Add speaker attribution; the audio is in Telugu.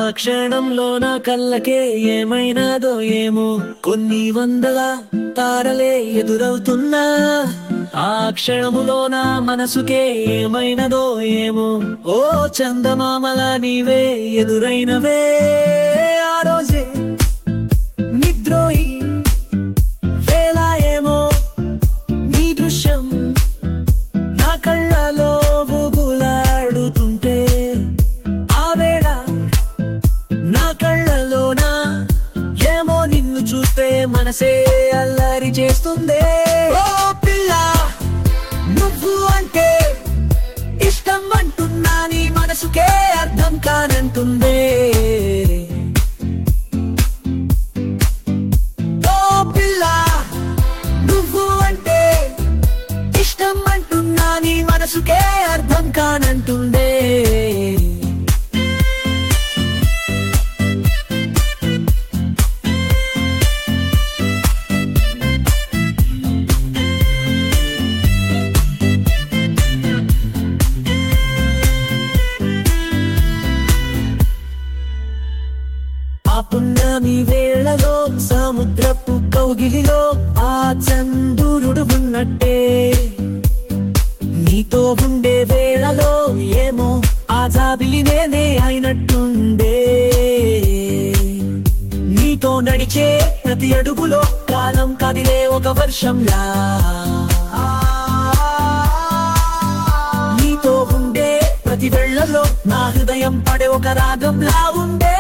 Speaker 1: క్షణంలో నా కళ్ళకే ఏమైనాదో ఏమో కొన్ని వందల తారలే ఎదురవుతున్నా ఆ క్షణములో నా మనసుకే ఏమైనదో ఏమో ఓ చందమామల నీవే ఎదురైనవే ఆ రోజే నిద్రోయి వేళ ఏమో నీ దృశ్యం నా కళ్ళలో ఊగులాడుతుంటే ఆ వేళ నా కళ్ళలోన ఏమో నిన్ను చూస్తే మనసే అల్లరి చేస్తుందే ఓ పిల్ల నువ్వు అంటే ఇష్టం అంటున్నా నీ మనసుకే అర్థం కానంటుందే ఓ పిల్ల నువ్వు అంటే ఇష్టం అంటున్నా నీ మనసుకే అర్థం కానంటుండే ఆ పున్నమి వేళలో సముద్రపు కౌగిలిలో ఆ చంద్రుడు ఉన్నట్టే నీతో ఉండే వేళలో ఏమో ఆ జాబిలి నేనే అయినట్టుండే నీతో నడిచే ప్రతి అడుగులో కాలం కదిలే ఒక వర్షంలా నీతో ఉండే ప్రతి వెళ్ళలో నా హృదయం పడే ఒక రాగంలా ఉండే